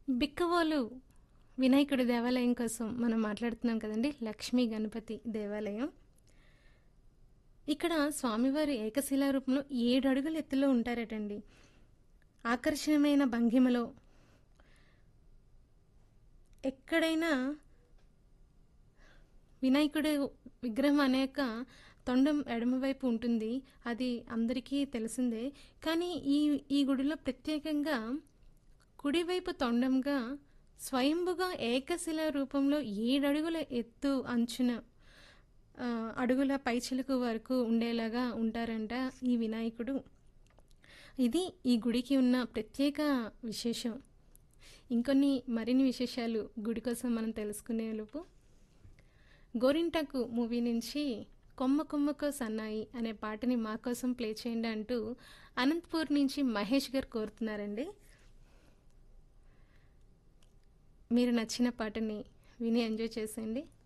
బిక్కవోలు వినాయకుడి దేవాలయం కోసం మనం మాట్లాడుతున్నాం కదండి లక్ష్మీ గణపతి దేవాలయం ఇక్కడ స్వామివారి ఏకశిలా రూపంలో ఏడు అడుగుల ఎత్తులో ఉంటారటండి ఆకర్షణీయమైన భంగిమలో ఎక్కడైనా వినాయకుడి విగ్రహం అనేక తొండం ఎడమవైపు ఉంటుంది అది అందరికీ తెలిసిందే కానీ ఈ ఈ గుడిలో ప్రత్యేకంగా కుడివైపు తొండంగా స్వయంభుగా ఏకశిల రూపంలో ఏడడుగుల ఎత్తు అంచున ఆ, అడుగుల పైచిలుకు వరకు ఉండేలాగా ఉంటారంట ఈ వినాయకుడు ఇది ఈ గుడికి ఉన్న ప్రత్యేక విశేషం ఇంకొన్ని మరిన్ని విశేషాలు గుడి కోసం మనం తెలుసుకునే లోపు గోరింటాకు మూవీ నుంచి కొమ్మ కొమ్మకో సన్నాయి అనే పాటని మా కోసం ప్లే చేయండి అంటూ అనంతపూర్ నుంచి మహేష్ గారు కోరుతున్నారండి మీరు నచ్చిన పాటని విని ఎంజాయ్ చేసేయండి